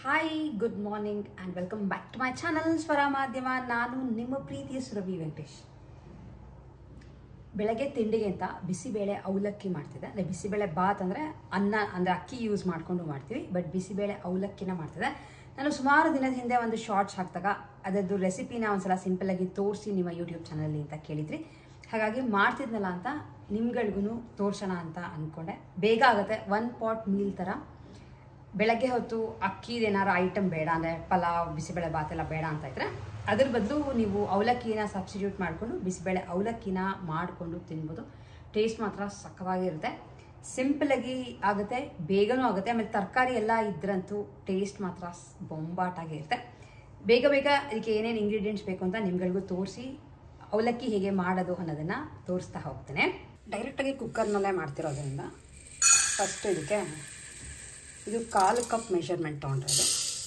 hi good morning and welcome back to my channel Swara Madhyama ನಾನು ನಿಮ್ಮ ಪ್ರೀತಿಯ ಸುರಭಿ ವೆಂಕಟೇಶ್ ಬೆಳಗ್ಗೆ ತಿಂಡಿಗೆ ಅಂತ ಬಿಸಿಬೇಳೆ ಅವಲಕ್ಕಿ ಮಾಡ್ತಿದ್ದೆ ಅಂದರೆ ಬಿಸಿಬೇಳೆ ಬಾತ್ ಅಂದರೆ ಅನ್ನ ಅಂದರೆ ಅಕ್ಕಿ ಯೂಸ್ ಮಾಡಿಕೊಂಡು ಮಾಡ್ತೀವಿ ಬಟ್ ಬಿಸಿಬೇಳೆ ಅವಲಕ್ಕಿನ ಮಾಡ್ತಿದ್ದೆ ನಾನು ಸುಮಾರು ದಿನದ ಹಿಂದೆ ಒಂದು ಶಾರ್ಟ್ಸ್ ಹಾಕಿದಾಗ ಅದರದ್ದು ರೆಸಿಪಿನ ಒಂದ್ಸಲ ಸಿಂಪಲ್ಲಾಗಿ ತೋರಿಸಿ ನಿಮ್ಮ ಯೂಟ್ಯೂಬ್ ಚಾನಲಲ್ಲಿ ಅಂತ ಕೇಳಿದ್ರಿ ಹಾಗಾಗಿ ಮಾಡ್ತಿದ್ನಲ್ಲ ಅಂತ ನಿಮ್ಗಳಿಗೂ ತೋರ್ಸೋಣ ಅಂತ ಅಂದ್ಕೊಂಡೆ ಬೇಗ ಆಗುತ್ತೆ ಒನ್ ಪಾಟ್ ಮೀಲ್ ಥರ ಬೆಳಗ್ಗೆ ಹೊತ್ತು ಅಕ್ಕಿದೇನಾರು ಐಟಮ್ ಬೇಡ ಅಂದರೆ ಪಲಾವ್ ಬಿಸಿಬೇಳೆ ಬಾತ್ ಎಲ್ಲ ಬೇಡ ಅಂತ ಇದ್ರೆ ಅದ್ರ ಬದಲು ನೀವು ಅವಲಕ್ಕಿನ ಸಬ್ಸ್ಟಿಟ್ಯೂಟ್ ಮಾಡಿಕೊಂಡು ಬಿಸಿಬೇಳೆ ಅವಲಕ್ಕಿನ ಮಾಡಿಕೊಂಡು ತಿನ್ಬೋದು ಟೇಸ್ಟ್ ಮಾತ್ರ ಸಕ್ಕವಾಗಿರುತ್ತೆ ಸಿಂಪಲಾಗಿ ಆಗುತ್ತೆ ಬೇಗನೂ ಆಗುತ್ತೆ ಆಮೇಲೆ ತರಕಾರಿ ಎಲ್ಲ ಇದ್ರಂತೂ ಟೇಸ್ಟ್ ಮಾತ್ರ ಬೊಂಬಾಟಾಗಿರುತ್ತೆ ಬೇಗ ಬೇಗ ಇದಕ್ಕೆ ಏನೇನು ಇಂಗ್ರೀಡಿಯೆಂಟ್ಸ್ ಬೇಕು ಅಂತ ನಿಮ್ಗಳಿಗೂ ತೋರಿಸಿ ಅವಲಕ್ಕಿ ಹೇಗೆ ಮಾಡೋದು ಅನ್ನೋದನ್ನು ತೋರಿಸ್ತಾ ಹೋಗ್ತೇನೆ ಡೈರೆಕ್ಟಾಗಿ ಕುಕ್ಕರ್ನಲ್ಲೇ ಮಾಡ್ತಿರೋದ್ರಿಂದ ಫಸ್ಟ್ ಇದಕ್ಕೆ ಇದು ಕಾಲು ಕಪ್ ಮೆಷರ್ಮೆಂಟ್ ತೊಗೊಂಡ್ರೆ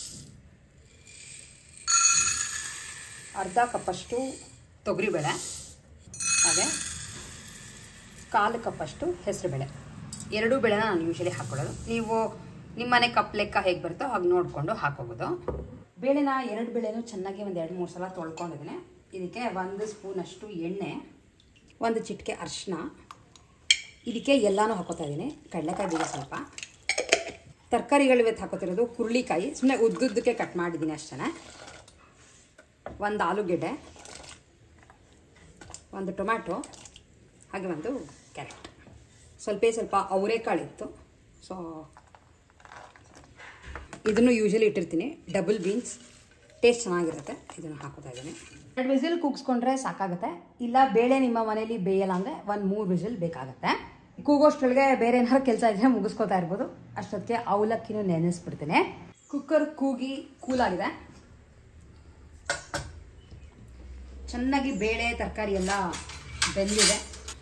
ಅರ್ಧ ಕಪ್ಪಷ್ಟು ತೊಗರಿಬೇಳೆ ಹಾಗೆ ಕಾಲು ಕಪ್ಪಷ್ಟು ಹೆಸರುಬೇಳೆ ಎರಡೂ ಬೇಳೆನ ನಾನು ಯೂಶಲಿ ಹಾಕ್ಕೊಳ್ಳೋದು ನೀವು ನಿಮ್ಮನೆ ಕಪ್ ಲೆಕ್ಕ ಹೇಗೆ ಬರುತ್ತೋ ಹಾಗೆ ನೋಡಿಕೊಂಡು ಹಾಕೋಬೋದು ಬೇಳೆನ ಎರಡು ಬೇಳೆನೂ ಚೆನ್ನಾಗಿ ಒಂದು ಎರಡು ಮೂರು ಸಲ ತೊಳ್ಕೊಂಡಿದ್ದೀನಿ ಇದಕ್ಕೆ ಒಂದು ಸ್ಪೂನಷ್ಟು ಎಣ್ಣೆ ಒಂದು ಚಿಟಿಕೆ ಅರಿಶಿನ ಇದಕ್ಕೆ ಎಲ್ಲನೂ ಹಾಕೋತಾ ಇದ್ದೀನಿ ಕಡಲೆಕಾಯಿ ಬೀಜ ಸ್ವಲ್ಪ ತರಕಾರಿಗಳು ಇವತ್ತು ಹಾಕೋತಿರೋದು ಹುರುಳಿಕಾಯಿ ಸುಮ್ಮನೆ ಉದ್ದುದ್ದಕ್ಕೆ ಕಟ್ ಮಾಡಿದ್ದೀನಿ ಅಷ್ಟೇ ಒಂದು ಆಲೂಗೆಡ್ಡೆ ಒಂದು ಟೊಮ್ಯಾಟೊ ಹಾಗೆ ಒಂದು ಕ್ಯಾರೆಟ್ ಸ್ವಲ್ಪ ಸ್ವಲ್ಪ ಅವರೆಕಾಳು ಇತ್ತು ಸೊ ಇದನ್ನು ಯೂಶಲಿ ಇಟ್ಟಿರ್ತೀನಿ ಡಬಲ್ ಬೀನ್ಸ್ ಟೇಸ್ಟ್ ಚೆನ್ನಾಗಿರುತ್ತೆ ಇದನ್ನು ಹಾಕೋತಾ ಇದ್ದೀನಿ ಎರಡು ವಿಸಿಲ್ ಕೂಗಿಸ್ಕೊಂಡ್ರೆ ಸಾಕಾಗುತ್ತೆ ಇಲ್ಲ ಬೇಳೆ ನಿಮ್ಮ ಮನೇಲಿ ಬೇಯಲ್ಲ ಅಂದರೆ ಒಂದು ಮೂರು ವಿಸಿಲ್ ಬೇಕಾಗುತ್ತೆ ಕೂಗೋಷ್ಟ್ರೊಳಗೆ ಬೇರೆ ಏನಾದ್ರು ಕೆಲಸ ಇದ್ರೆ ಮುಗಿಸ್ಕೋತಾ ಇರ್ಬೋದು ಅಷ್ಟೊತ್ತಿಗೆ ಅವಲಕ್ಕಿನೂ ನೆನೆಸ್ಬಿಡ್ತೀನಿ ಕುಕ್ಕರ್ ಕೂಗಿ ಕೂಲಾಗಿದೆ ಚೆನ್ನಾಗಿ ಬೇಳೆ ತರಕಾರಿ ಎಲ್ಲ ಬೆಂದಿದೆ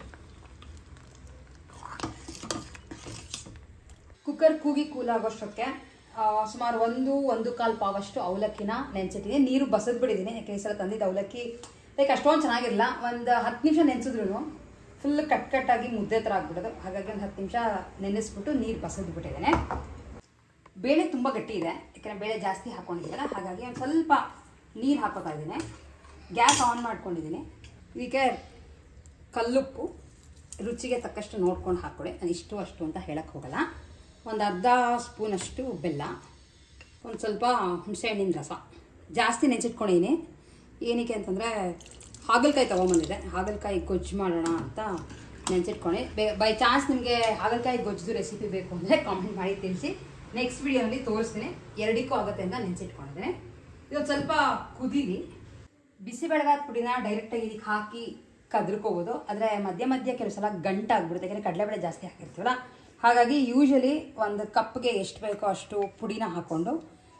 ಕುಕ್ಕರ್ ಕೂಗಿ ಕೂಲಾಗೋಷ್ಟಕ್ಕೆ ಸುಮಾರು ಒಂದು ಒಂದು ಕಾಲು ಪಾವಷ್ಟು ಅವಲಕ್ಕಿನ ನೆನೆಸಿಟ್ಟಿದ್ದೀನಿ ನೀರು ಬಸದ್ ಬಿಟ್ಟಿದ್ದೀನಿ ಯಾಕೆ ಈ ಸಲ ತಂದಿದ್ದು ಅವಲಕ್ಕಿ ಲೈಕ್ ಅಷ್ಟೊಂದು ಚೆನ್ನಾಗಿರಲ್ಲ ಒಂದು ಹತ್ತು ನಿಮಿಷ ನೆನೆಸಿದ್ರು ಫುಲ್ ಕಟ್ ಕಟ್ಟಾಗಿ ಮುದ್ದೆ ಥರ ಆಗ್ಬಿಡೋದು ಹಾಗಾಗಿ ಒಂದು ಹತ್ತು ನಿಮಿಷ ನೆನೆಸ್ಬಿಟ್ಟು ನೀರು ಬಸದ್ ಬಿಟ್ಟಿದ್ದೇನೆ ಬೇಳೆ ತುಂಬ ಗಟ್ಟಿ ಇದೆ ಯಾಕಂದರೆ ಬೇಳೆ ಜಾಸ್ತಿ ಹಾಕ್ಕೊಂಡಿದ್ದೀರ ಹಾಗಾಗಿ ಒಂದು ಸ್ವಲ್ಪ ನೀರು ಹಾಕೋತಾ ಇದ್ದೀನಿ ಗ್ಯಾಸ್ ಆನ್ ಮಾಡ್ಕೊಂಡಿದ್ದೀನಿ ಇದಕ್ಕೆ ಕಲ್ಲುಪ್ಪು ರುಚಿಗೆ ತಕ್ಕಷ್ಟು ನೋಡ್ಕೊಂಡು ಹಾಕ್ಕೊಳ್ಳಿ ನಾನು ಇಷ್ಟು ಅಷ್ಟು ಅಂತ ಹೇಳಕ್ಕೆ ಹೋಗಲ್ಲ ಒಂದು ಅರ್ಧ ಸ್ಪೂನಷ್ಟು ಬೆಲ್ಲ ಒಂದು ಸ್ವಲ್ಪ ಹುಣಸೆಹಣ್ಣಿನ ರಸ ಜಾಸ್ತಿ ನೆಂಚಿಟ್ಕೊಂಡಿದ್ದೀನಿ ಏನಕ್ಕೆ ಅಂತಂದರೆ ಹಾಗಲಕಾಯಿ ತೊಗೊಂಬಂದಿದೆ ಹಾಗಲಕಾಯಿ ಗೊಜ್ಜು ಮಾಡೋಣ ಅಂತ ನೆಂಚಿಟ್ಕೊಂಡು ಬೈ ಚಾನ್ಸ್ ನಿಮಗೆ ಹಾಗಲಕಾಯಿ ಗೊಜ್ಜು ರೆಸಿಪಿ ಬೇಕು ಅಂದರೆ ಕಾಮೆಂಟ್ ಮಾಡಿ ತಿಳಿಸಿ ನೆಕ್ಸ್ಟ್ ವಿಡಿಯೋನಲ್ಲಿ ತೋರಿಸ್ತೀನಿ ಎರಡಕ್ಕೂ ಆಗುತ್ತೆ ಅಂತ ನೆಂಚಿಟ್ಕೊಂಡಿದ್ದೀನಿ ಇದೊಂದು ಸ್ವಲ್ಪ ಕುದೀಲಿ ಬಿಸಿಬೇಳೆಭಾತ್ ಪುಡಿನ ಡೈರೆಕ್ಟಾಗಿ ಇದಕ್ಕೆ ಹಾಕಿ ಕದ್ರಕೋಬೋದು ಆದರೆ ಮಧ್ಯ ಮಧ್ಯ ಕೆಲವು ಸಲ ಗಂಟಾಗ್ಬಿಡುತ್ತೆ ಯಾಕಂದರೆ ಕಡಲೆಬೇಳೆ ಜಾಸ್ತಿ ಹಾಕಿರ್ತೀವಲ್ಲ ಹಾಗಾಗಿ ಯೂಶಲಿ ಒಂದು ಕಪ್ಗೆ ಎಷ್ಟು ಬೇಕೋ ಅಷ್ಟು ಪುಡಿನ ಹಾಕ್ಕೊಂಡು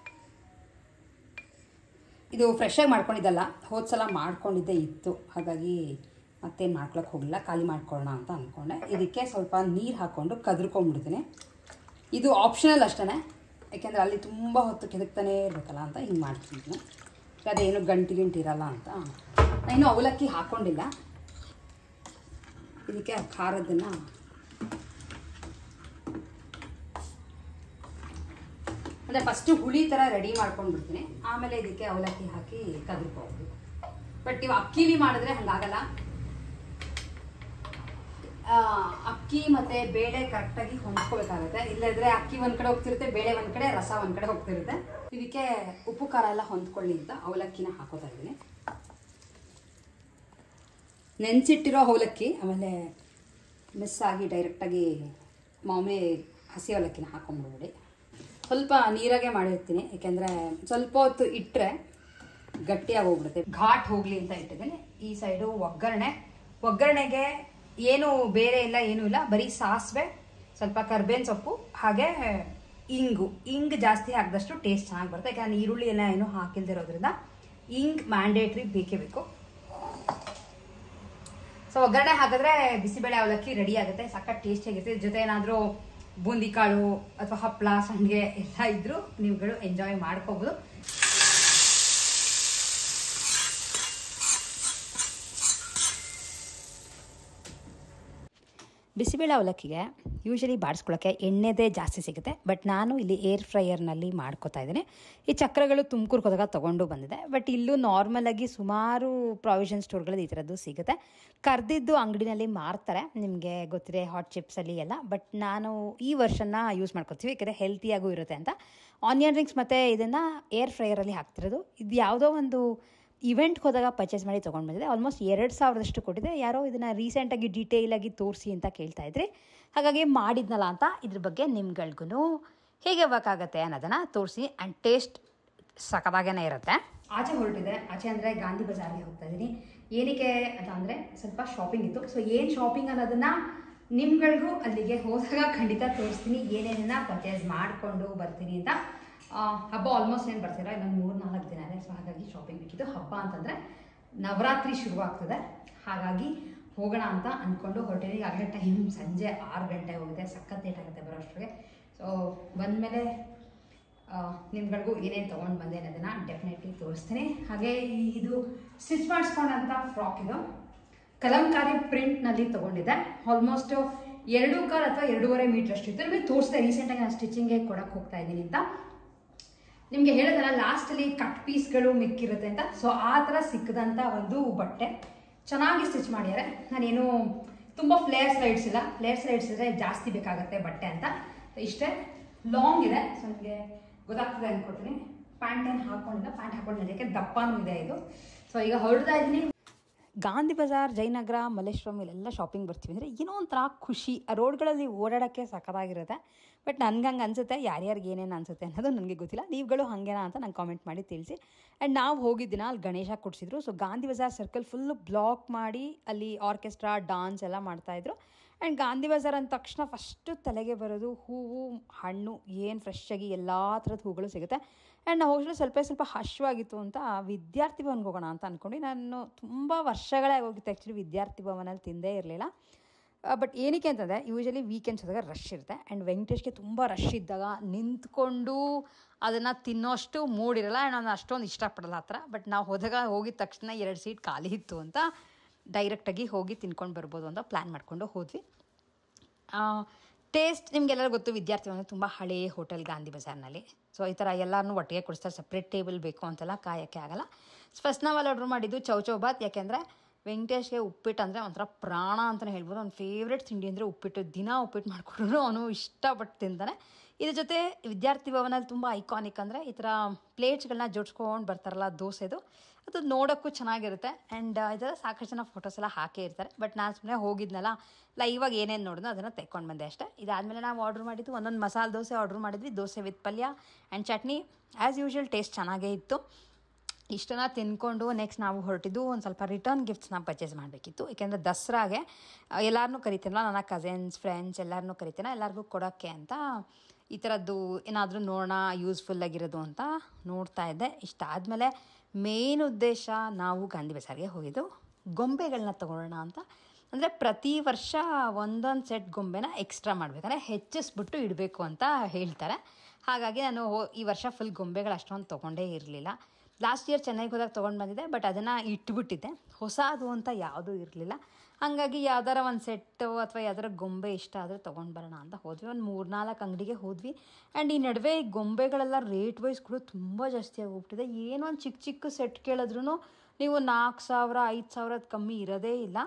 ಇದು ಫ್ರೆಶಾಗಿ ಮಾಡ್ಕೊಂಡಿದ್ದಲ್ಲ ಹೋದ ಸಲ ಮಾಡ್ಕೊಂಡಿದ್ದೇ ಇತ್ತು ಹಾಗಾಗಿ ಮತ್ತೇನು ಮಾಡ್ಕೊಳಕ್ಕೆ ಹೋಗಲಿಲ್ಲ ಖಾಲಿ ಮಾಡ್ಕೊಳ್ಳೋಣ ಅಂತ ಅಂದ್ಕೊಂಡೆ ಇದಕ್ಕೆ ಸ್ವಲ್ಪ ನೀರು ಹಾಕ್ಕೊಂಡು ಕದ್ರಕೊಂಡ್ಬಿಡ್ತೀನಿ ಇದು ಆಪ್ಷನಲ್ ಅಷ್ಟೇ ಯಾಕೆಂದರೆ ಅಲ್ಲಿ ತುಂಬ ಹೊತ್ತು ಕೆದಕ್ತಾನೆ ಇರಬೇಕಲ್ಲ ಅಂತ ಹಿಂಗೆ ಮಾಡ್ತಿದ್ದೀನಿ ಅದೇನು ಗಂಟು ಗಿಂಟು ಇರಲ್ಲ ಅಂತ ನಾನು ಅವಲಕ್ಕಿ ಹಾಕ್ಕೊಂಡಿಲ್ಲ ಇದಕ್ಕೆ ಖಾರದನ್ನು ಅಂದರೆ ಫಸ್ಟು ಹುಳಿ ಥರ ರೆಡಿ ಮಾಡ್ಕೊಂಡ್ಬಿಡ್ತೀನಿ ಆಮೇಲೆ ಇದಕ್ಕೆ ಅವಲಕ್ಕಿ ಹಾಕಿ ಕದ್ರಕೋಬೋದು ಬಟ್ ಇವು ಅಕ್ಕಿಲಿ ಮಾಡಿದ್ರೆ ಹಂಗಾಗಲ್ಲ ಅಕ್ಕಿ ಮತ್ತು ಬೇಳೆ ಕರೆಕ್ಟಾಗಿ ಹೊಂದ್ಕೋಬೇಕಾಗುತ್ತೆ ಇಲ್ಲದ್ರೆ ಅಕ್ಕಿ ಒಂದು ಕಡೆ ಹೋಗ್ತಿರುತ್ತೆ ಬೇಳೆ ಒಂದು ಕಡೆ ರಸ ಒಂದು ಕಡೆ ಹೋಗ್ತಿರುತ್ತೆ ಇದಕ್ಕೆ ಉಪ್ಪು ಖಾರ ಎಲ್ಲ ಹೊಂದ್ಕೊಳ್ಳಿ ಅಂತ ಅವಲಕ್ಕಿನ ಹಾಕೋತಾ ಇದ್ದೀನಿ ನೆನೆಸಿಟ್ಟಿರೋ ಅವಲಕ್ಕಿ ಆಮೇಲೆ ಮಿಸ್ ಆಗಿ ಡೈರೆಕ್ಟಾಗಿ ಮಾಮೂಲಿ ಹಸಿ ಅವಲಕ್ಕಿನ ಹಾಕೊಂಡ್ಬಿಡ್ಬಿಡಿ ಸ್ವಲ್ಪ ನೀರಾಗೆ ಮಾಡಿರ್ತೀನಿ ಯಾಕೆಂದರೆ ಸ್ವಲ್ಪ ಹೊತ್ತು ಇಟ್ಟರೆ ಗಟ್ಟಿಯಾಗಿ ಹೋಗ್ಬಿಡುತ್ತೆ ಘಾಟ್ ಹೋಗಲಿ ಅಂತ ಇಟ್ಟಿದ್ದೀನಿ ಈ ಸೈಡು ಒಗ್ಗರಣೆ ಒಗ್ಗರಣೆಗೆ ಏನು ಬೇರೆ ಇಲ್ಲ ಏನೂ ಇಲ್ಲ ಬರೀ ಸಾಸಿವೆ ಸ್ವಲ್ಪ ಕರ್ಬೇವಿನ ಸೊಪ್ಪು ಹಾಗೆ ಇಂಗು ಇಂಗ್ ಜಾಸ್ತಿ ಹಾಕಿದಷ್ಟು ಟೇಸ್ಟ್ ಚೆನ್ನಾಗಿ ಬರುತ್ತೆ ಯಾಕಂದ್ರೆ ಈರುಳ್ಳಿ ಎಲ್ಲ ಏನೂ ಹಾಕಿಲ್ದಿರೋದ್ರಿಂದ ಇಂಗ್ ಮ್ಯಾಂಡೇಟ್ರಿ ಬೇಕೇ ಬೇಕು ಸೊ ಒಗ್ಗರಣೆ ಹಾಕಿದ್ರೆ ಬಿಸಿಬೇಳೆ ಅವಲಕ್ಕಿ ರೆಡಿ ಆಗುತ್ತೆ ಸಖತ್ ಟೇಸ್ಟ್ ಆಗಿರುತ್ತೆ ಜೊತೆ ಏನಾದರೂ ಬೂಂದಿ ಕಾಳು ಅಥವಾ ಹಪ್ಪಳ ಸಂಡಿಗೆ ಎಲ್ಲ ಇದ್ರೂ ನೀವುಗಳು ಎಂಜಾಯ್ ಮಾಡ್ಕೋಬೋದು ಬಿಸಿಬೇಳೆ ಅವಲಕ್ಕಿಗೆ ಯೂಶಲಿ ಬಾಡಿಸ್ಕೊಳ್ಳೋಕ್ಕೆ ಎಣ್ಣೆದೇ ಜಾಸ್ತಿ ಸಿಗುತ್ತೆ ಬಟ್ ನಾನು ಇಲ್ಲಿ ಏರ್ ಫ್ರೈಯರ್ನಲ್ಲಿ ಮಾಡ್ಕೋತಾ ಇದ್ದೀನಿ ಈ ಚಕ್ರಗಳು ತುಮಕೂರ್ಗೆ ಹೋದಾಗ ತೊಗೊಂಡು ಬಂದಿದೆ ಬಟ್ ಇಲ್ಲೂ ನಾರ್ಮಲಾಗಿ ಸುಮಾರು ಪ್ರಾವಿಷನ್ ಸ್ಟೋರ್ಗಳಲ್ಲಿ ಈ ಥರದ್ದು ಸಿಗುತ್ತೆ ಕರ್ದಿದ್ದು ಅಂಗಡಿನಲ್ಲಿ ಮಾರ್ತಾರೆ ನಿಮಗೆ ಗೊತ್ತಿದೆ ಹಾಟ್ ಚಿಪ್ಸಲ್ಲಿ ಎಲ್ಲ ಬಟ್ ನಾನು ಈ ವರ್ಷನ ಯೂಸ್ ಮಾಡ್ಕೊತೀವಿ ಯಾಕಂದರೆ ಹೆಲ್ತಿಯಾಗೂ ಇರುತ್ತೆ ಅಂತ ಆನಿಯನ್ ರಿಂಗ್ಸ್ ಮತ್ತು ಇದನ್ನು ಏರ್ ಫ್ರೈಯರಲ್ಲಿ ಹಾಕ್ತಿರೋದು ಇದು ಯಾವುದೋ ಒಂದು ಇವೆಂಟ್ಗೆ ಹೋದಾಗ ಪರ್ಚೇಸ್ ಮಾಡಿ ತೊಗೊಂಡು ಬಂದಿದೆ ಆಲ್ಮೋಸ್ಟ್ ಎರಡು ಸಾವಿರದಷ್ಟು ಕೊಟ್ಟಿದೆ ಯಾರೋ ಇದನ್ನು ರೀಸೆಂಟಾಗಿ ಡೀಟೇಲಾಗಿ ತೋರಿಸಿ ಅಂತ ಕೇಳ್ತಾ ಇದ್ರಿ ಹಾಗಾಗಿ ಮಾಡಿದ್ನಲ್ಲ ಅಂತ ಇದ್ರ ಬಗ್ಗೆ ನಿಮ್ಗಳಿಗೂ ಹೇಗೆ ವರ್ಕ್ ಆಗುತ್ತೆ ಅನ್ನೋದನ್ನು ತೋರಿಸಿ ಆ್ಯಂಡ್ ಟೇಸ್ಟ್ ಸಖತ್ತಾಗೇ ಇರುತ್ತೆ ಆಚೆ ಹೊರಟಿದೆ ಆಚೆ ಅಂದರೆ ಗಾಂಧಿ ಬಜಾರ್ಗೆ ಹೋಗ್ತಾ ಇದ್ದೀನಿ ಏನಕ್ಕೆ ಅಂತ ಅಂದರೆ ಸ್ವಲ್ಪ ಶಾಪಿಂಗ್ ಇತ್ತು ಸೊ ಏನು ಶಾಪಿಂಗ್ ಅನ್ನೋದನ್ನ ನಿಮ್ಗಳಿಗೂ ಅಲ್ಲಿಗೆ ಹೋದಾಗ ಖಂಡಿತ ತೋರಿಸ್ತೀನಿ ಏನೇನನ್ನ ಪರ್ಚೇಸ್ ಮಾಡಿಕೊಂಡು ಬರ್ತೀನಿ ಅಂತ ಆ, ಹಬ್ಬ ಆಲ್ಮೋಸ್ಟ್ ಏನು ಬರ್ತೀರಾ ಇನ್ನೊಂದು ಮೂರು ನಾಲ್ಕು ದಿನ ಇದೆ ಸೊ ಹಾಗಾಗಿ ಶಾಪಿಂಗ್ ಬೇಕಿತ್ತು ಹಬ್ಬ ಅಂತಂದರೆ ನವರಾತ್ರಿ ಶುರುವಾಗ್ತದೆ ಹಾಗಾಗಿ ಹೋಗೋಣ ಅಂತ ಅಂದ್ಕೊಂಡು ಹೊರಟಿನಿ ಈಗಾಗಲೇ ಟೈಮ್ ಸಂಜೆ ಆರು ಗಂಟೆ ಹೋಗಿದೆ ಸಖತ್ ಲೇಟ್ ಆಗುತ್ತೆ ಬರೋ ಅಷ್ಟರಿಗೆ ಸೊ ಬಂದಮೇಲೆ ನಿಮ್ಗಳಿಗೂ ಏನೇನು ತೊಗೊಂಡು ಬಂದೆ ಅನ್ನೋದನ್ನು ಡೆಫಿನೆಟ್ಲಿ ತೋರಿಸ್ತೀನಿ ಹಾಗೆ ಈ- ಇದು ಸ್ಟಿಚ್ ಮಾಡಿಸ್ಕೊಂಡಂಥ ಫ್ರಾಕ್ ಇದು ಕಲಂಕಾರಿ ಪ್ರಿಂಟ್ನಲ್ಲಿ ತೊಗೊಂಡಿದ್ದೆ ಆಲ್ಮೋಸ್ಟ್ ಎರಡು ಕಾಲ್ ಅಥವಾ ಎರಡೂವರೆ ಮೀಟರ್ ಅಷ್ಟು ಇತ್ತು ನಿಮಗೆ ತೋರಿಸ್ದೆ ರೀಸೆಂಟಾಗಿ ನಾನು ಸ್ಟಿಚಿಂಗ್ಗೆ ಕೊಡಕ್ಕೆ ಹೋಗ್ತಾ ಇದ್ದೀನಿ ಅಂತ ನಿಮಗೆ ಹೇಳಿದಲ್ಲ ಲಾಸ್ಟಲ್ಲಿ ಕಟ್ ಪೀಸ್ಗಳು ಮಿಕ್ಕಿರುತ್ತೆ ಅಂತ ಸೊ ಆ ಥರ ಸಿಕ್ಕದಂಥ ಒಂದು ಬಟ್ಟೆ ಚೆನ್ನಾಗಿ ಸ್ಟಿಚ್ ಮಾಡಿದ್ದಾರೆ ನಾನೇನು ತುಂಬ ಫ್ಲೇರ್ ಸ್ಲೈಡ್ಸ್ ಇಲ್ಲ ಫ್ಲೇರ್ ಸ್ಲೈಡ್ಸ್ ಇದ್ರೆ ಜಾಸ್ತಿ ಬೇಕಾಗುತ್ತೆ ಬಟ್ಟೆ ಅಂತ ಇಷ್ಟೇ ಲಾಂಗ್ ಇದೆ ಸೊ ನಿಮಗೆ ಗೊತ್ತಾಗ್ತದೆ ಅನ್ಕೊಳ್ತೀನಿ ಪ್ಯಾಂಟ್ ಏನು ಹಾಕೊಂಡಿಲ್ಲ ಪ್ಯಾಂಟ್ ಹಾಕೊಂಡಿಲ್ಲ ಯಾಕೆ ದಪ್ಪನೂ ಇದೆ ಇದು ಸೊ ಈಗ ಹೊರಡ್ತಾ ಇದ್ದೀನಿ ಗಾಂಧಿ ಬಜಾರ್ ಜಯನಗರ ಮಲ್ಲೇಶ್ವರಂ ಇಲ್ಲೆಲ್ಲ ಶಾಪಿಂಗ್ ಬರ್ತೀವಿ ಅಂದರೆ ಏನೋ ಒಂಥರ ಖುಷಿ ಆ ರೋಡ್ಗಳಲ್ಲಿ ಓಡಾಡೋಕ್ಕೆ ಸಖತ್ತಾಗಿರುತ್ತೆ ಬಟ್ ನನ್ಗೆ ಹಂಗೆ ಅನಿಸುತ್ತೆ ಯಾರ್ಯಾರಿಗೆ ಏನೇನು ಅನಿಸುತ್ತೆ ಅನ್ನೋದು ನನಗೆ ಗೊತ್ತಿಲ್ಲ ನೀವುಗಳು ಹಾಗೇನಾ ಅಂತ ನಂಗೆ ಕಾಮೆಂಟ್ ಮಾಡಿ ತಿಳಿಸಿ ಆ್ಯಂಡ್ ನಾವು ಹೋಗಿದ್ದಿನ ಅಲ್ಲಿ ಗಣೇಶ ಕೊಡಿಸಿದ್ರು so Gandhi Bazaar circle full block ಮಾಡಿ ಅಲ್ಲಿ ಆರ್ಕೆಸ್ಟ್ರಾ ಡಾನ್ಸ್ ಎಲ್ಲ ಮಾಡ್ತಾಯಿದ್ರು ಆ್ಯಂಡ್ ಗಾಂಧಿ ಬಜಾರ್ ಅಂದ ತಕ್ಷಣ ಫಸ್ಟು ತಲೆಗೆ ಬರೋದು ಹೂವು ಹಣ್ಣು ಏನು ಫ್ರೆಶ್ ಆಗಿ ಎಲ್ಲ ಥರದ ಹೂಗಳು ಸಿಗುತ್ತೆ ಆ್ಯಂಡ್ ನಾವು ಹೋಗಲು ಸ್ವಲ್ಪ ಸ್ವಲ್ಪ ಹಶ್ವಾಗಿತ್ತು ಅಂತ ವಿದ್ಯಾರ್ಥಿ ಭವನ್ಗೆ ಹೋಗೋಣ ಅಂತ ಅಂದ್ಕೊಂಡು ನಾನು ತುಂಬ ವರ್ಷಗಳೇ ಹೋಗಿತ್ತು ಆ್ಯಕ್ಚುಲಿ ವಿದ್ಯಾರ್ಥಿ ಭವನಲ್ಲಿ ತಿಂದೇ ಇರಲಿಲ್ಲ ಬಟ್ ಏನಕ್ಕೆ ಅಂತಂದರೆ ಯೂಶಲಿ ವೀಕೆಂಡ್ಸ್ ಆದಾಗ ರಶ್ ಇರುತ್ತೆ ಆ್ಯಂಡ್ ವೆಂಕಟೇಶ್ಗೆ ತುಂಬ ರಶ್ ಇದ್ದಾಗ ನಿಂತ್ಕೊಂಡು ಅದನ್ನು ತಿನ್ನೋಷ್ಟು ಮೂಡಿರಲ್ಲ ಆ್ಯಂಡ್ ನಾನು ಅಷ್ಟೊಂದು ಇಷ್ಟಪಡಲ್ಲ ಆ ಥರ ಬಟ್ ನಾವು ಹೋದಾಗ ಹೋಗಿದ ತಕ್ಷಣ ಎರಡು ಸೀಟ್ ಖಾಲಿ ಇತ್ತು ಅಂತ ಡೈರೆಕ್ಟಾಗಿ ಹೋಗಿ ತಿನ್ಕೊಂಡು ಬರ್ಬೋದು ಅಂತ ಪ್ಲ್ಯಾನ್ ಮಾಡಿಕೊಂಡು ಹೋದ್ವಿ ಟೇಸ್ಟ್ ನಿಮಗೆಲ್ಲರೂ ಗೊತ್ತು ವಿದ್ಯಾರ್ಥಿ ಅಂದರೆ ತುಂಬ ಹಳೇ ಹೋಟೆಲ್ ಗಾಂಧಿ ಬಜಾರ್ನಲ್ಲಿ ಸೊ ಈ ಥರ ಎಲ್ಲನೂ ಒಟ್ಟಿಗೆ ಕೊಡಿಸ್ತಾರೆ ಸಪ್ರೇಟ್ ಟೇಬಲ್ ಬೇಕು ಅಂತೆಲ್ಲ ಕಾಯೋಕ್ಕೆ ಆಗಲ್ಲ ಫಸ್ಟ್ ನಾವು ಅಲ್ಲಿ ಆರ್ಡ್ರ್ ಮಾಡಿದ್ದು ಚೌಚೌಬಾತ್ ಯಾಕೆಂದರೆ ವೆಂಕಟೇಶ್ಗೆ ಉಪ್ಪಿಟ್ಟು ಅಂದರೆ ಒಂಥರ ಪ್ರಾಣ ಅಂತಲೇ ಹೇಳ್ಬೋದು ಅವ್ನ ಫೇವ್ರೆಟ್ ತಿಂಡಿ ಅಂದರೆ ಉಪ್ಪಿಟ್ಟು ದಿನ ಉಪ್ಪಿಟ್ಟು ಮಾಡಿಕೊಟ್ರು ಅವನು ಇಷ್ಟಪಟ್ಟು ತಿಂತಾನೆ ಇದ್ರ ಜೊತೆ ವಿದ್ಯಾರ್ಥಿ ಭವನಲ್ಲಿ ತುಂಬ ಐಕಾನಿಕ್ ಅಂದರೆ ಈ ಥರ ಪ್ಲೇಟ್ಸ್ಗಳನ್ನ ಜೋಡಿಸ್ಕೊಂಡು ಬರ್ತಾರಲ್ಲ ದೋಸೆದು ಅದು ನೋಡೋಕ್ಕೂ ಚೆನ್ನಾಗಿರುತ್ತೆ ಆ್ಯಂಡ್ ಇದೆಲ್ಲ ಸಾಕಷ್ಟು ಜನ ಫೋಟೋಸ್ ಎಲ್ಲ ಹಾಕೇ ಇರ್ತಾರೆ ಬಟ್ ನಾನು ಸುಮ್ಮನೆ ಹೋಗಿದ್ನಲ್ಲ ಲೈವಾಗ ಏನೇನು ನೋಡಿದ್ನೋ ಅದನ್ನು ತೆಕ್ಕೊಂಡು ಬಂದೆ ಅಷ್ಟೇ ಇದಾದಮೇಲೆ ನಾವು ಆರ್ಡ್ರ್ ಮಾಡಿದ್ದು ಒಂದೊಂದು ಮಸಾಲೆ ದೋಸೆ ಆರ್ಡ್ರ್ ಮಾಡಿದ್ವಿ dosa with palya and chutney as usual taste ಚೆನ್ನಾಗೇ ಇತ್ತು ಇಷ್ಟನ್ನ ತಿನ್ಕೊಂಡು ನೆಕ್ಸ್ಟ್ ನಾವು ಹೊರಟಿದ್ದು ಒಂದು ಸ್ವಲ್ಪ ರಿಟರ್ನ್ ಗಿಫ್ಟ್ಸ್ನ ಪರ್ಚೇಸ್ ಮಾಡಬೇಕಿತ್ತು ಏಕೆಂದರೆ ದಸರಾಗೆ ಎಲ್ಲರನ್ನೂ ಕರಿತೀನಲ್ಲ ನನ್ನ ಕಸಿನ್ಸ್ ಫ್ರೆಂಡ್ಸ್ ಎಲ್ಲರನ್ನೂ ಕರಿತೀನ ಎಲ್ಲರಿಗೂ ಕೊಡೋಕ್ಕೆ ಅಂತ ಈ ಥರದ್ದು ಏನಾದರೂ ನೋಡೋಣ ಯೂಸ್ಫುಲ್ ಆಗಿರೋದು ಅಂತ ನೋಡ್ತಾ ಇದ್ದೆ ಇಷ್ಟಾದಮೇಲೆ ಮೇನ್ ಉದ್ದೇಶ ನಾವು ಗಾಂಧಿ ಬಜಾರ್ಗೆ ಹೋಗಿದ್ದು ಗೊಂಬೆಗಳನ್ನ ತೊಗೊಳ್ಳೋಣ ಅಂತ ಅಂದರೆ ಪ್ರತಿ ವರ್ಷ ಒಂದೊಂದು ಸೆಟ್ ಗೊಂಬೆನ ಎಕ್ಸ್ಟ್ರಾ ಮಾಡಬೇಕಂದ್ರೆ ಹೆಚ್ಚಿಸ್ಬಿಟ್ಟು ಇಡಬೇಕು ಅಂತ ಹೇಳ್ತಾರೆ ಹಾಗಾಗಿ ನಾನು ಹೋ- ಈ ವರ್ಷ ಫುಲ್ ಗೊಂಬೆಗಳು ಅಷ್ಟೊಂದು ತೊಗೊಂಡೇ ಇರಲಿಲ್ಲ ಲಾಸ್ಟ್ ಇಯರ್ ಚೆನ್ನೈಗೆ ಹೋದಾಗ ತೊಗೊಂಡು ಬಂದಿದ್ದೆ ಬಟ್ ಅದನ್ನು ಇಟ್ಬಿಟ್ಟಿದ್ದೆ ಹೊಸದು ಅಂತ ಯಾವುದೂ ಇರಲಿಲ್ಲ ಹಾಗಾಗಿ ಯಾವ್ದಾರ ಒಂದು ಸೆಟ್ಟು ಅಥವಾ ಯಾವ್ದಾರ ಗೊಂಬೆ ಇಷ್ಟ ಆದರೆ ತೊಗೊಂಡು ಬರೋಣ ಅಂತ ಹೋದ್ವಿ ಒಂದು ಮೂರು ನಾಲ್ಕು ಅಂಗಡಿಗೆ ಹೋದ್ವಿ ಆ್ಯಂಡ್ ಈ ನಡುವೆ ಈ ಗೊಂಬೆಗಳೆಲ್ಲ ರೇಟ್ ವೈಸ್ ಕೂಡ ತುಂಬ ಜಾಸ್ತಿ ಆಗೋಗ್ಬಿಟ್ಟಿದೆ ಏನೋ ಒಂದು ಚಿಕ್ಕ ಚಿಕ್ಕ ಸೆಟ್ ಕೇಳಿದ್ರೂ ನೀವು ನಾಲ್ಕು ಸಾವಿರ ಐದು ಸಾವಿರದ ಕಮ್ಮಿ ಇರೋದೇ ಇಲ್ಲ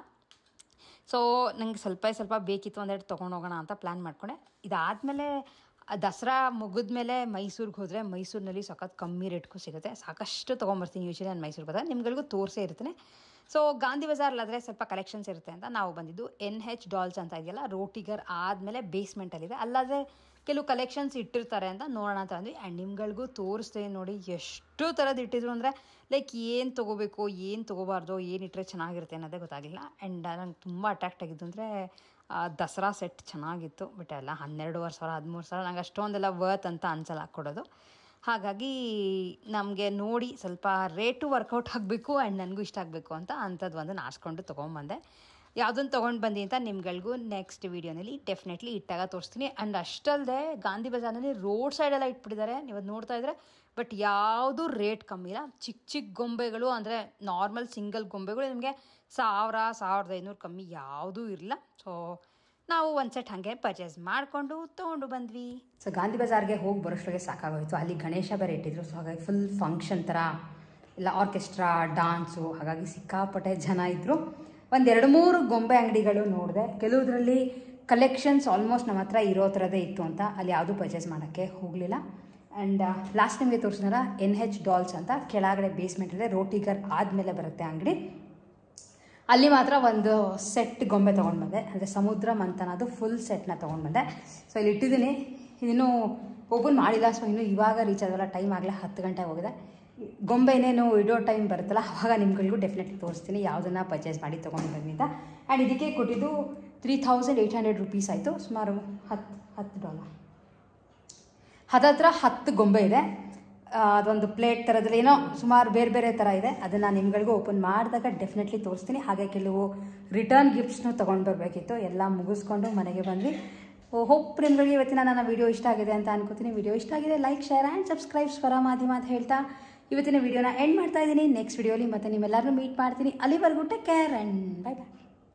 ಸೊ ನಂಗೆ ಸ್ವಲ್ಪ ಸ್ವಲ್ಪ ಬೇಕಿತ್ತು ಒಂದೆರಡು ತೊಗೊಂಡು ಹೋಗೋಣ ಅಂತ ಪ್ಲ್ಯಾನ್ ಮಾಡ್ಕೊಂಡೆ ಇದಾದಮೇಲೆ ದಸರಾ ಮುಗಿದ್ಮೇಲೆ ಮೈಸೂರಿಗೆ ಹೋದರೆ ಮೈಸೂರಿನಲ್ಲಿ ಸಖತ್ ಕಮ್ಮಿ ರೇಟ್ಗೂ ಸಿಗುತ್ತೆ ಸಾಕಷ್ಟು ತೊಗೊಂಬರ್ತೀನಿ ಯೂಶಲಿ ನಾನು ಮೈಸೂರಿಗೆ ಹೋದಾಗ ನಿಮ್ಗಳಿಗೂ ತೋರಿಸೇ ಇರ್ತೀನಿ ಸೊ ಗಾಂಧಿ ಬಜಾರ್ಲಾದರೆ ಸ್ವಲ್ಪ ಕಲೆಕ್ಷನ್ಸ್ ಇರುತ್ತೆ ಅಂತ ನಾವು ಬಂದಿದ್ದು ಎನ್ ಹೆಚ್ ಡಾಲ್ಸ್ ಅಂತ ಇದೆಯಲ್ಲ ರೋಟಿಗರ್ ಆದಮೇಲೆ ಬೇಸ್ಮೆಂಟಲ್ಲಿದೆ ಅಲ್ಲಾದರೆ ಕೆಲವು ಕಲೆಕ್ಷನ್ಸ್ ಇಟ್ಟಿರ್ತಾರೆ ಅಂತ ನೋಡೋಣ ಅಂತ ಅಂದ್ವಿ ಆ್ಯಂಡ್ ನಿಮ್ಗಳಿಗೂ ತೋರಿಸ್ತೀನಿ ನೋಡಿ ಎಷ್ಟು ಥರದ್ದು ಇಟ್ಟಿದ್ರು ಅಂದರೆ ಲೈಕ್ ಏನು ತೊಗೋಬೇಕು ಏನು ತೊಗೋಬಾರ್ದು ಏನು ಇಟ್ಟರೆ ಚೆನ್ನಾಗಿರುತ್ತೆ ಅನ್ನೋದೇ ಗೊತ್ತಾಗಲಿಲ್ಲ ಆ್ಯಂಡ್ ನಂಗೆ ತುಂಬ ಅಟ್ರಾಕ್ಟ್ ಆಗಿದ್ದು ಅಂದರೆ ದಸರಾ ಸೆಟ್ ಚೆನ್ನಾಗಿತ್ತು ಬಟ್ ಎಲ್ಲ ಹನ್ನೆರಡುವರೆ ಸಾವಿರ ಹದಿಮೂರು ಸಾವಿರ ನಂಗೆ ಅಷ್ಟೊಂದೆಲ್ಲ ವರ್ತ್ ಅಂತ ಅನ್ಸಲ್ಲ ಕೊಡೋದು ಹಾಗಾಗಿ ನಮಗೆ ನೋಡಿ ಸ್ವಲ್ಪ ರೇಟು ವರ್ಕೌಟ್ ಆಗಬೇಕು ಆ್ಯಂಡ್ ನನಗೂ ಇಷ್ಟ ಆಗಬೇಕು ಅಂತ ಅಂಥದ್ದು ಒಂದು ಆರಿಸ್ಕೊಂಡು ತೊಗೊಂಬಂದೆ ಯಾವುದನ್ನು ತೊಗೊಂಡು ಬಂದಿ ಅಂತ ನಿಮ್ಗಳಿಗೂ ನೆಕ್ಸ್ಟ್ ವೀಡಿಯೋನಲ್ಲಿ ಡೆಫಿನೆಟ್ಲಿ ಇಟ್ಟಾಗ ತೋರಿಸ್ತೀನಿ ಆ್ಯಂಡ್ ಅಷ್ಟಲ್ಲದೆ ಗಾಂಧಿ ಬಜಾರ್ನಲ್ಲಿ ರೋಡ್ ಸೈಡೆಲ್ಲ ಇಟ್ಬಿಟ್ಟಿದ್ದಾರೆ ನೀವು ಅದು ನೋಡ್ತಾ ಇದ್ರೆ ಬಟ್ ಯಾವುದೂ ರೇಟ್ ಕಮ್ಮಿ ಇಲ್ಲ ಚಿಕ್ಕ ಚಿಕ್ಕ ಗೊಂಬೆಗಳು ಅಂದರೆ ನಾರ್ಮಲ್ ಸಿಂಗಲ್ ಗೊಂಬೆಗಳು ನಿಮಗೆ ಸಾವಿರ ಸಾವಿರದ ಐನೂರು ಕಮ್ಮಿ ಯಾವುದೂ ಇರಲ್ಲ ಸೊ ನಾವು ಒಂದು ಸೆಟ್ ಹಾಗೆ ಪರ್ಚೇಸ್ ಮಾಡಿಕೊಂಡು ತೊಗೊಂಡು ಬಂದ್ವಿ ಸೊ ಗಾಂಧಿ ಬಜಾರ್ಗೆ ಹೋಗಿ ಬರೋಷ್ಟಿಗೆ ಸಾಕಾಗೋಯ್ತು ಅಲ್ಲಿ ಗಣೇಶ ಬೇರೆ ಇಟ್ಟಿದ್ರು ಸೊ ಹಾಗಾಗಿ ಫುಲ್ ಫಂಕ್ಷನ್ ಥರ ಇಲ್ಲ ಆರ್ಕೆಸ್ಟ್ರಾ ಡಾನ್ಸು ಹಾಗಾಗಿ ಸಿಕ್ಕಾಪಟ್ಟೆ ಜನ ಇದ್ದರು ಒಂದು ಎರಡು ಮೂರು ಗೊಂಬೆ ಅಂಗಡಿಗಳು ನೋಡಿದೆ ಕೆಲವುದ್ರಲ್ಲಿ ಕಲೆಕ್ಷನ್ಸ್ ಆಲ್ಮೋಸ್ಟ್ ನಮ್ಮ ಹತ್ರ ಇರೋ ಥರದೇ ಇತ್ತು ಅಂತ ಅಲ್ಲಿ ಯಾವುದೂ ಪರ್ಚೇಸ್ ಮಾಡೋಕ್ಕೆ ಹೋಗಲಿಲ್ಲ ಆ್ಯಂಡ್ ಲಾಸ್ಟ್ ನಿಮಗೆ ತೋರಿಸಿದಾರ ಎನ್ ಹೆಚ್ ಡಾಲ್ಸ್ ಅಂತ ಕೆಳಗಡೆ ಬೇಸ್ಮೆಂಟ್ ಇದೆ ರೋಟಿಗರ್ ಆದಮೇಲೆ ಬರುತ್ತೆ ಅಂಗಡಿ ಅಲ್ಲಿ ಮಾತ್ರ ಒಂದು ಸೆಟ್ ಗೊಂಬೆ ತೊಗೊಂಡು ಬಂದೆ ಅಂದರೆ ಸಮುದ್ರ ಮಂಥನದು ಫುಲ್ ಸೆಟ್ನ ತೊಗೊಂಡು ಬಂದೆ ಸೊ ಇಲ್ಲಿ ಇಟ್ಟಿದ್ದೀನಿ ಇನ್ನೂ ಓಪನ್ ಮಾಡಿಲ್ಲ ಸೊ ಇನ್ನೂ ಇವಾಗ ರೀಚ್ ಆದವಲ್ಲ ಟೈಮ್ ಆಗಲೇ ಹತ್ತು ಗಂಟೆ ಹೋಗಿದೆ ಗೊಂಬೆ ಇನ್ನೇನು ಇಡೋ ಟೈಮ್ ಬರುತ್ತಲ್ಲ ಆವಾಗ ನಿಮ್ಗಳಿಗೂ ಡೆಫಿನೆಟ್ಲಿ ತೋರಿಸ್ತೀನಿ ಯಾವುದನ್ನು ಪರ್ಚೇಸ್ ಮಾಡಿ ತೊಗೊಂಡು ಬನ್ನಿ ಅಂತ ಆ್ಯಂಡ್ ಇದಕ್ಕೆ ಕೊಟ್ಟಿದ್ದು three thousand eight hundred rupees ಆಯಿತು ಸುಮಾರು ಹತ್ತು ಹತ್ತು ಡಾಲರ್ ಹತ್ತತ್ರ ಹತ್ತು ಗೊಂಬೆ ಇದೆ ಆ, ಅದೊಂದು ಪ್ಲೇಟ್ ಥರದಲ್ಲಿ ಏನೋ ಸುಮಾರು ಬೇರೆ ಬೇರೆ ಥರ ಇದೆ ಅದನ್ನು ನಿಮ್ಗಳಿಗೂ ಓಪನ್ ಮಾಡಿದಾಗ ಡೆಫಿನೆಟ್ಲಿ ತೋರಿಸ್ತೀನಿ ಹಾಗೆ ಕೆಲವು ರಿಟರ್ನ್ ಗಿಫ್ಟ್ಸ್ನು ತೊಗೊಂಡು ಬರಬೇಕಿತ್ತು ಎಲ್ಲ ಮುಗಿಸ್ಕೊಂಡು ಮನೆಗೆ ಬಂದ್ವಿ ಹೋಪ್ ನಿಮ್ಗಳಿಗೆ ಇವತ್ತಿನ ನನ್ನ ವಿಡಿಯೋ ಇಷ್ಟ ಆಗಿದೆ ಅಂತ ಅನ್ಕೋತೀನಿ ವಿಡಿಯೋ ಇಷ್ಟ ಆಗಿದೆ ಲೈಕ್ ಶೇರ್ ಆ್ಯಂಡ್ ಸಬ್ಸ್ಕ್ರೈಬ್ ಸ್ವರ ಮಾಧ್ಯಮ ಅಂತ ಹೇಳ್ತಾ ಇವತ್ತಿನ ವಿಡಿಯೋನ ಎಂಡ್ ಮಾಡ್ತಾ ಇದ್ದೀನಿ ನೆಕ್ಸ್ಟ್ ವಿಡಿಯೋಲಿ ಮತ್ತೆ ನಿಮ್ಮೆಲ್ಲರನ್ನೂ ಮೀಟ್ ಮಾಡ್ತೀನಿ ಅಲ್ಲಿವರೆಗೂ take care and bye bye